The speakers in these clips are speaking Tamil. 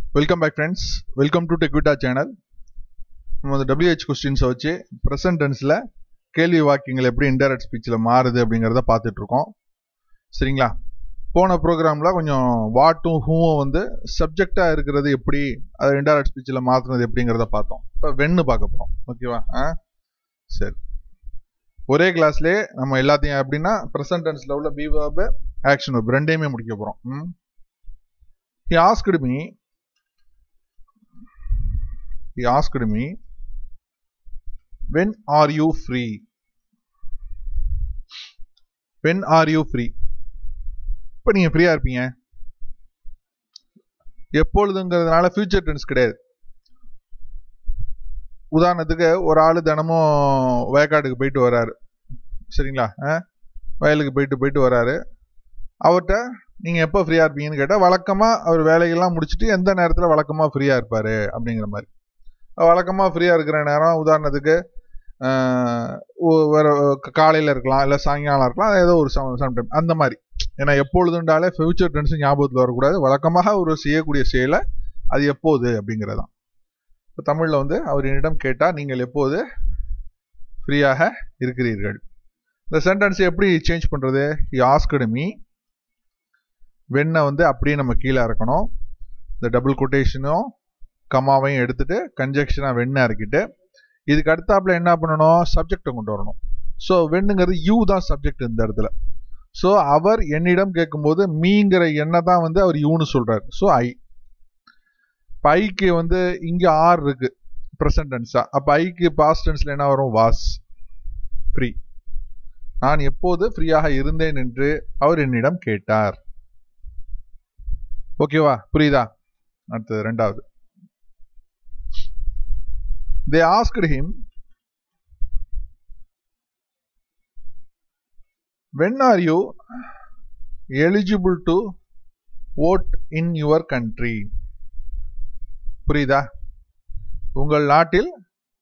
Welcome back friends welcome to டெக்விட்டா சேனல் நம்ம அந்த டபிள்யூஹெச் கொஸ்டின்ஸை வச்சு ப்ரெசன்ட் டென்ஸில் கேள்வி வாக்கியங்கள் எப்படி இன்டைரக்ட் ஸ்பீச்சில் மாறுது அப்படிங்கிறத பார்த்துட்டு இருக்கோம் சரிங்களா போன ப்ரோக்ராமில் கொஞ்சம் வாட்டும் ஹூவும் வந்து சப்ஜெக்டாக இருக்கிறது எப்படி அதை இன்டைரக்ட் ஸ்பீச்சில் மாற்றுனது எப்படிங்கிறத பார்த்தோம் இப்போ வென்னு பார்க்க போகிறோம் ஓகேவா ஆ சரி ஒரே கிளாஸ்லேயே நம்ம எல்லாத்தையும் எப்படின்னா ப்ரெசன்ட் டென்ஸில் உள்ள பி வேர்பு ஆக்ஷன் வேர்ப் ரெண்டையுமே முடிக்க போகிறோம் hmm he asked me he asked me when are you free when are you free இப்போ நீங்க ஃப்ரீயா இருப்பீங்க எப்பொழுதுங்கிறதுனால ஃபியூச்சர் டென்ஸ் கிடையாது உதாரணத்துக்கு ஒரு ஆள் தினமும் வயக்காட்டுக்கு போயிட்டு வராரு சரிங்களா ஆ? வயலுக்கு போயிட்டு போயிட்டு வராரு அவர்கிட்ட நீங்கள் எப்போ ஃப்ரீயாக இருப்பீங்கன்னு கேட்டால் வழக்கமாக அவர் வேலையெல்லாம் முடிச்சுட்டு எந்த நேரத்தில் வழக்கமாக ஃப்ரீயாக இருப்பார் அப்படிங்கிற மாதிரி வழக்கமாக ஃப்ரீயாக இருக்கிற நேரம் உதாரணத்துக்கு ஆஹ், ஒ- வேற காலையில் இருக்கலாம் இல்லை சாயங்காலம் இருக்கலாம் ஏதோ ஒரு சம்டைம் அந்த மாதிரி ஏன்னா எப்பொழுதுண்டாலே ஃபியூச்சர் டென்ஸ் ஞாபகத்தில் வரக்கூடாது வழக்கமாக ஒரு செய்யக்கூடிய செயலை அது எப்போது அப்படிங்கிறதான் இப்போ தமிழில் வந்து அவர் என்னிடம் கேட்டால் நீங்கள் எப்போது ஃப்ரீயாக இருக்கிறீர்கள் இந்த சென்டென்ஸ் எப்படி சேஞ்ச் பண்ணுறது ஆஸ்கடு மீ வெண்ணை வந்து அப்படியே நம்ம கீழே இறக்கணும் இந்த டபுள் கொட்டேஷனும் கமாவையும் எடுத்துட்டு கன்ஜெக்ஷனாக வெண்ணை இறக்கிட்டு இதுக்கு அடுத்தாப்புல என்ன பண்ணணும் சப்ஜெக்டை கொண்டு வரணும் ஸோ வெண்ணுங்கிறது யூ தான் சப்ஜெக்ட் இந்த இடத்துல ஸோ அவர் என்னிடம் கேட்கும்போது மீங்கிற எண்ணெய் தான் வந்து அவர் யூன்னு சொல்றாரு ஸோ ஐ இப்போ ஐக்கு வந்து இங்கே ஆர் இருக்கு ப்ரெசன்ட் டென்ஸா அப்போ ஐக்கு பாஸ்ட் டென்ஸ்ல என்ன வரும் வாஸ் ஃப்ரீ நான் எப்போது ஃப்ரீயாக இருந்தேன் என்று அவர் என்னிடம் கேட்டார் ஓகேவா புரியுதா அடுத்தது ரெண்டாவது they asked him when are you eligible to vote in your country புரியுதா உங்கள் நாட்டில்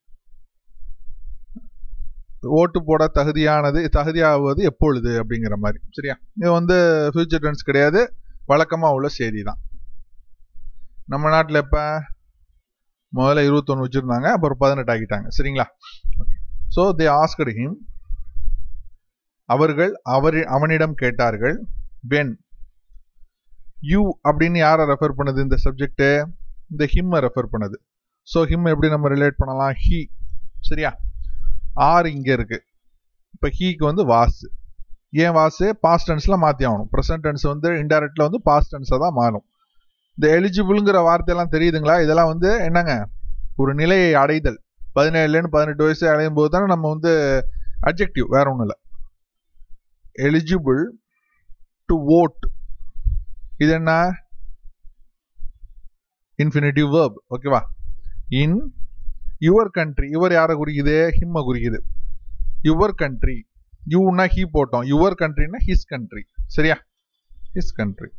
ஓட்டு போட தகுதியானது தகுதியாவது எப்பொழுது அப்படிங்கிற மாதிரி சரியா இது வந்து ஃபியூச்சர் டென்ஸ் கிடையாது வழக்கமாக உள்ள செய்தி தான் நம்ம நாட்டில் எப்போ முதல்ல இருபத்தொன்று வச்சுருந்தாங்க அப்புறம் பதினெட்டு ஆக்கிட்டாங்க சரிங்களா ஸோ தே ஆஸ்கடு ஹிம் அவர்கள் அவர் அவனிடம் கேட்டார்கள் வென் யூ அப்படின்னு யாரை ரெஃபர் பண்ணுது இந்த சப்ஜெக்ட் இந்த ஹிம்மை ரெஃபர் பண்ணுது ஸோ ஹிம் எப்படி நம்ம ரிலேட் பண்ணலாம் ஹி சரியா ஆர் இங்கே இருக்கு இப்போ ஹீக்கு வந்து வாஸ் ஏன் வாஸ் பாஸ்ட் டென்ஸில் மாற்றி ஆகணும் ப்ரெசன்ட் டென்ஸ் வந்து இன்டெரக்டில் வந்து பாஸ்ட் டென்ஸாக தான் மாறும் இந்த எலிஜிபிள்ங்கிற வார்த்தையெல்லாம் தெரியுதுங்களா இதெல்லாம் வந்து என்னங்க ஒரு நிலையை அடைதல் பதினேழுலேருந்து பதினெட்டு வயசு அடையும் போது தானே நம்ம வந்து அப்ஜெக்டிவ் வேற ஒன்றும் இல்லை எலிஜிபிள் டு ஓட் இது என்ன இன்ஃபினிட்டிவ் வேர்ப் ஓகேவா இன் யுவர் கண்ட்ரி யுவர் யாரை குறிக்குது ஹிம்மை குறிக்குது யுவர் கண்ட்ரி யூன்னா ஹீ போட்டோம் யுவர் கண்ட்ரின்னா ஹிஸ் கண்ட்ரி சரியா ஹிஸ் கண்ட்ரி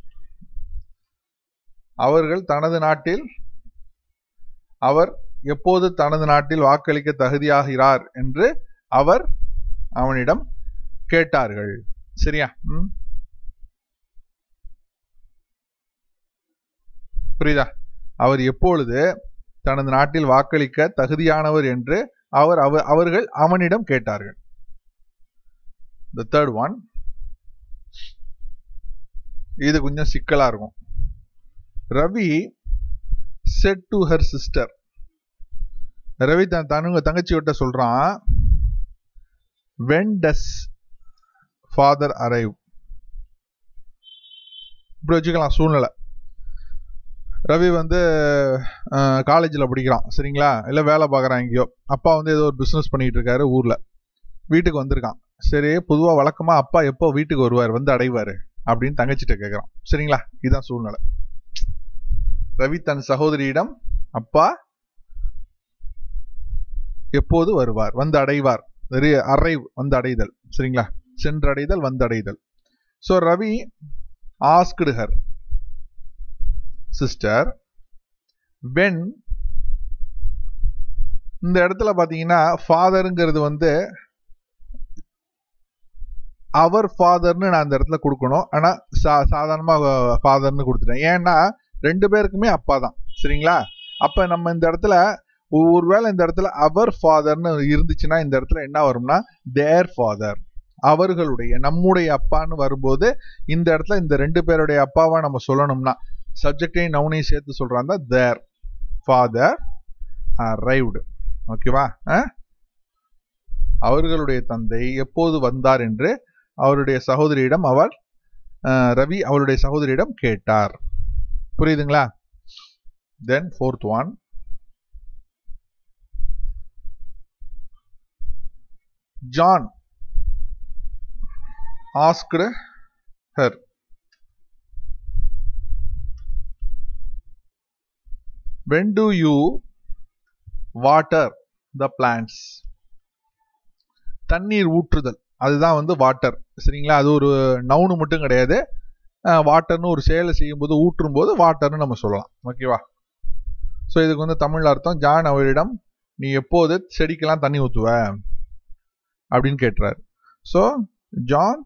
அவர்கள் தனது நாட்டில் அவர் எப்போது தனது நாட்டில் வாக்களிக்க தகுதியாகிறார் என்று அவர் அவனிடம் கேட்டார்கள் சரியா ம்? புரியுதா அவர் எப்பொழுது தனது நாட்டில் வாக்களிக்க தகுதியானவர் என்று அவர் அவ- அவர்கள் அவனிடம் கேட்டார்கள் the தேர்ட் ஒன் இது கொஞ்சம் சிக்கலா இருக்கும் Ravi said to her sister Ravi தன் தனுங்க தங்கச்சியோட்ட சொல்றான் வென் டஸ் ஃபாதர் அரைவ் இப்படி வச்சுக்கலாம் சூழ்நிலை ரவி வந்து காலேஜில் படிக்கிறான் சரிங்களா இல்லை வேலை பார்க்குறான் எங்கேயோ அப்பா வந்து ஏதோ ஒரு பிஸ்னஸ் பண்ணிட்டு இருக்காரு ஊரில் வீட்டுக்கு வந்திருக்கான் சரி பொதுவாக வழக்கமாக அப்பா எப்போ வீட்டுக்கு வருவார் வந்து அடைவார் அப்படின்னு தங்கச்சிட்ட கேட்குறான் சரிங்களா இதுதான் சூழ்நிலை ரவி தன் சகோதரியிடம் அப்பா எப்போது வருவார் வந்து அடைவார் அரைவ் வந்து அடைதல் சரிங்களா சென்றடைதல் வந்து அடைதல் so Ravi asked her sister when இந்த இடத்துல பார்த்தீங்கன்னா ஃபாதருங்கிறது வந்து அவர் ஃபாதர்னு நான் அந்த இடத்துல கொடுக்கணும் ஆனால் சா சாதாரணமாக ஃபாதர்னு கொடுத்துட்டேன் ஏன்னா ரெண்டு பேருக்குமே அப்பா தான் சரிங்களா அப்ப நம்ம இந்த இடத்துல ஒருவேளை இந்த இடத்துல அவர் ஃபாதர்னு இருந்துச்சுன்னா இந்த இடத்துல என்ன வரும்னா தேர் ஃபாதர் அவர்களுடைய நம்முடைய அப்பான்னு வரும்போது இந்த இடத்துல இந்த ரெண்டு பேருடைய அப்பாவா நம்ம சொல்லணும்னா சப்ஜெக்டையும் நவுனையும் சேர்த்து சொல்றாங்க தேர் ஃபாதர் அரைவ்டு ஓகேவா அவர்களுடைய தந்தை எப்போது வந்தார் என்று அவருடைய சகோதரியிடம் அவர் அஹ், ரவி அவருடைய சகோதரியிடம் கேட்டார் புரியுதுங்களா then fourth one John asked her when do you water the plants தண்ணீர் ஊற்றுதல் அதுதான் வந்து வாட்டர் சரிங்களா அது ஒரு நவுனு மட்டும் கிடையாது வாட்டர்னு ஒரு செயலை செய்யும்போது ஊற்றும் போது வாட்டர்னு நம்ம சொல்லலாம் ஓகேவா ஸோ இதுக்கு வந்து தமிழ் அர்த்தம் ஜான் அவரிடம் நீ எப்போது செடிக்கெல்லாம் தண்ணி ஊற்றுவ அப்படின்னு கேட்டுறாரு so John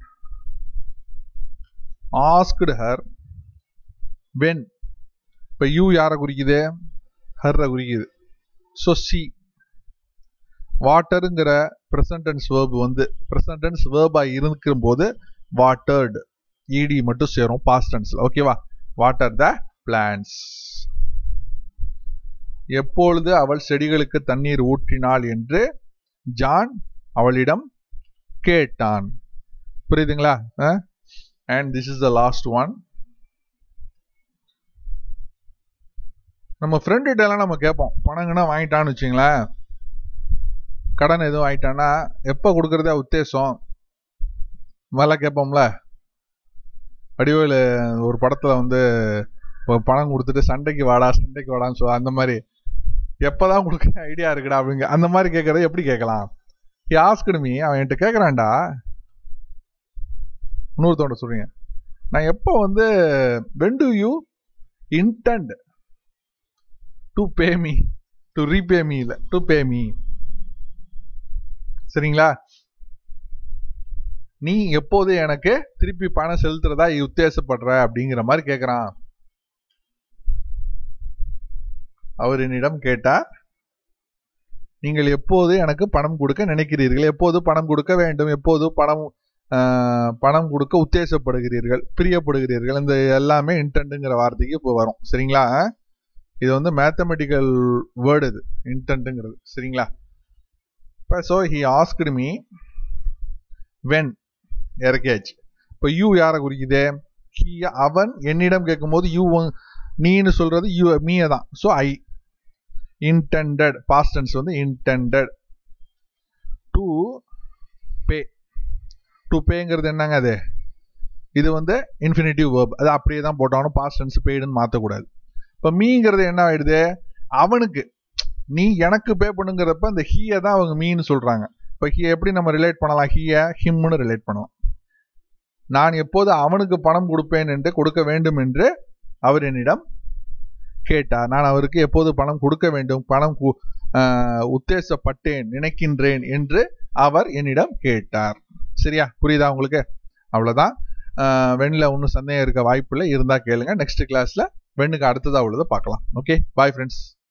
asked her when இப்போ யூ யாரை குறிக்குது ஹர்ரை குறிக்குது ஸோ சி வாட்டருங்கிற ப்ரெசன்டென்ஸ் வேர்ப் வந்து ப்ரெசன்டென்ஸ் வேர்பாக இருக்கும் போது வாட்டர்டு இடி மட்டும் சேரும் பாஸ்ட் டென்ஸ்ல ஓகேவா வாட்டர் த பிளான்ஸ் எப்பொழுது அவள் செடிகளுக்கு தண்ணீர் ஊற்றினாள் என்று ஜான் அவளிடம் கேட்டான் புரியுதுங்களா and this is the last one நம்ம ஃப்ரெண்டுகிட்ட எல்லாம் நம்ம கேட்போம் பணங்கன்னா வாங்கிட்டான்னு வச்சுங்களேன் கடன் எதுவும் வாங்கிட்டான்னா எப்போ கொடுக்கறதே உத்தேசம் முதல்ல கேட்போம்ல வடிவேலு ஒரு படத்துல வந்து ஒரு பணம் கொடுத்துட்டு சண்டைக்கு வாடா சண்டைக்கு வாடான்னு சொல்ல அந்த மாதிரி எப்பதான் கொடுக்க ஐடியா இருக்குடா அப்படிங்க அந்த மாதிரி கேட்கறது எப்படி கேட்கலாம் ஆஸ்கடுமி அவன் என்கிட்ட கேட்கறான்டா இன்னொருத்தவன்ட்ட சொல்றீங்க நான் எப்போ வந்து when do you intend to pay me to repay me இல்லை டு பே மீ சரிங்களா நீ எப்போது எனக்கு திருப்பி பணம் செலுத்துறதா உத்தேசப்படுற அப்படிங்கிற மாதிரி கேக்குறான் அவர் என்னிடம் கேட்டார் நீங்கள் எப்போது எனக்கு பணம் கொடுக்க நினைக்கிறீர்கள் எப்போது பணம் கொடுக்க வேண்டும் எப்போது பணம் ஆஹ், பணம் கொடுக்க உத்தேசப்படுகிறீர்கள் பிரியப்படுகிறீர்கள் இந்த எல்லாமே இன்டென்ட்டுங்கிற வார்த்தைக்கு இப்போ வரும் சரிங்களா இது வந்து மேத்தமெட்டிக்கல் வேர்டு இது இன்டென்ட்டுங்கிறது சரிங்களா இப்போ so he asked me when இறக்கியாச்சு இப்போ யூ யாரை குறிக்குது ஹி அவன் என்னிடம் கேட்கும்போது யூ நீன்னு சொல்றது யூ மீயை தான் ஸோ ஐ இன்டெண்டட் பாஸ்டன்ஸ் வந்து இன்டெண்டட் டு பே டு பேங்கிறது என்னங்க அது இது வந்து இன்ஃபினிட்டிவ் வேர்ப் அது அப்படியே தான் போட்டாலும் பாஸ்ட் டென்ஸ் பெய்டுன்னு மாற்றக்கூடாது இப்போ மீங்கிறது என்ன ஆயிடுது அவனுக்கு நீ எனக்கு பே பண்ணுங்கிறப்ப இந்த ஹீயை தான் அவங்க மீன்னு சொல்றாங்க இப்போ ஹீ எப்படி நம்ம ரிலேட் பண்ணலாம் ஹீயை ஹிம்னு ரிலேட் பண்ணலாம் நான் எப்போது அவனுக்கு பணம் கொடுப்பேன் என்று கொடுக்க வேண்டும் என்று அவர் என்னிடம் கேட்டார் நான் அவருக்கு எப்போது பணம் கொடுக்க வேண்டும் பணம் கு- ஆஹ் உத்தேசப்பட்டேன் நினைக்கின்றேன் என்று அவர் என்னிடம் கேட்டார் சரியா புரியுதா உங்களுக்கு அவ்வளவுதான் ஆஹ் வெண்ணில் ஒன்றும் சந்தேகம் இருக்க வாய்ப்பில்லை இருந்தா கேளுங்க நெக்ஸ்ட் கிளாஸ்ல வெண்ணுக்கு அடுத்ததா உள்ளதை பார்க்கலாம் ஓகே பாய் ஃப்ரெண்ட்ஸ்